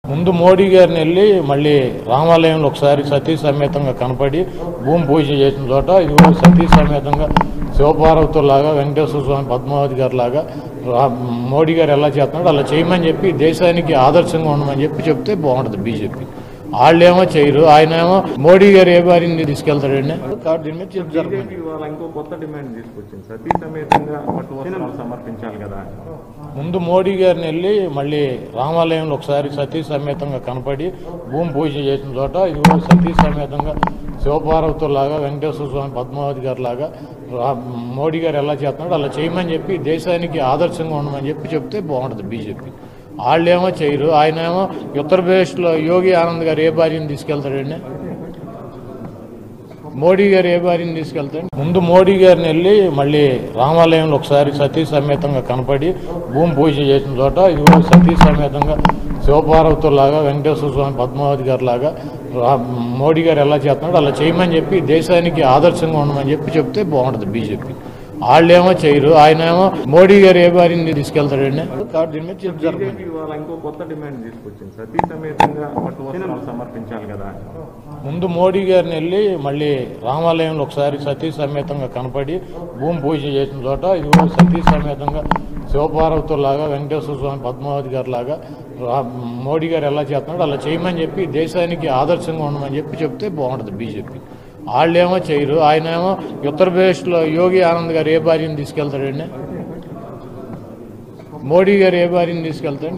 ముందు మోడీ గారిని వెళ్ళి మళ్ళీ రామాలయంలో ఒకసారి సతీ సమేతంగా కనపడి భూమి పూజ చేసిన చోట ఇదిగో సతీ సమేతంగా శివపార్వతులాగా వెంకటేశ్వర స్వామి పద్మావతి గారి లాగా రా- మోడీ గారు ఎలా చేస్తున్నాడు అలా చేయమని చెప్పి దేశానికి ఆదర్శంగా ఉండమని చెప్పి చెప్తే బాగుంటుంది బీజేపీ వాళ్ళేమో చేయరు ఆయన ఏమో మోడీ గారు ఏ బారిని తీసుకెళ్తాడండి కాబట్టి దీని మీద చర్చ జరగదు. బీజేపీ ఇవాళ ఇంకో కొత్త డిమాండ్ తీసుకొచ్చింది సతీ సమేతంగా పట్టు వస్త్రాలు సమర్పించాలి కదా ముందు మోడీ గారిని వెళ్ళి మళ్ళీ రామాలయంలో ఒకసారి సతీ సమేతంగా కనపడి భూమి పూజ చేసిన చోట ఇదిగో సతీ సమేతంగా శివపార్వతులాగా వెంకటేశ్వర స్వామి పద్మావతి గారి లాగా రా- మోడీ గారు ఎలా చేస్తున్నాడు అలా చేయమని చెప్పి దేశానికి ఆదర్శంగా ఉండమని చెప్పి చెప్తే బాగుంటుంది బీజేపీ వాళ్ళేమో చేయరు ఆయన ఏమో ఉత్తరప్రదేశ్లో యోగి ఆనంద్ గారు ఏ భార్యని తీసుకెళ్తాడండి మోడీ గారు ఏ బారిని తీసుకెళ్తాడు ముందు మోడీ గారిని వెళ్ళి మళ్ళీ రామాలయంలో ఒకసారి సతీ సమేతంగా కనపడి భూమి పూజ చేసిన చోట ఇదిగో సతీ సమేతంగా శివపార్వతులాగా వెంకటేశ్వర స్వామి పద్మావతి గారి లాగా రా- మోడీ గారు ఎలా చేస్తున్నాడు అలా చేయమని చెప్పి దేశానికి ఆదర్శంగా ఉండమని చెప్పి చెప్తే బాగుంటుంది బీజేపీ వాళ్ళేమో చేయరు ఆయన ఏమో మోడీ గారు ఏ బారిని తీసుకెళ్తాడండి కాబట్టి దీని మీద చర్చ జరగదు. బీజేపీ ఇవాళ ఇంకో కొత్త డిమాండ్ తీసుకొచ్చింది సతీ సమేతంగా పట్టు వస్త్రాలు సమర్పించాలి కదా ముందు మోడీ గారిని వెళ్ళి మళ్ళీ రామాలయంలో ఒకసారి సతీ సమేతంగా కనపడి భూమి పూజ చేసిన చోట ఇదిగో సతీ సమేతంగా శివపార్వతులాగా వెంకటేశ్వర స్వామి పద్మావతి గారి లాగా రా- మోడీ గారు ఎలా చేస్తున్నాడు అలా చేయమని చెప్పి దేశానికి ఆదర్శంగా ఉండమని చెప్పి చెప్తే బాగుంటుంది బీజేపీ వాళ్ళేమో చేయరు ఆయన ఏమో ఉత్తరప్రదేశ్లో యోగి ఆనంద్ గారు ఏ భార్యని తీసుకెళ్తాడండి మోడీ గారు ఏ భార్యని తీసుకెళ్తాడు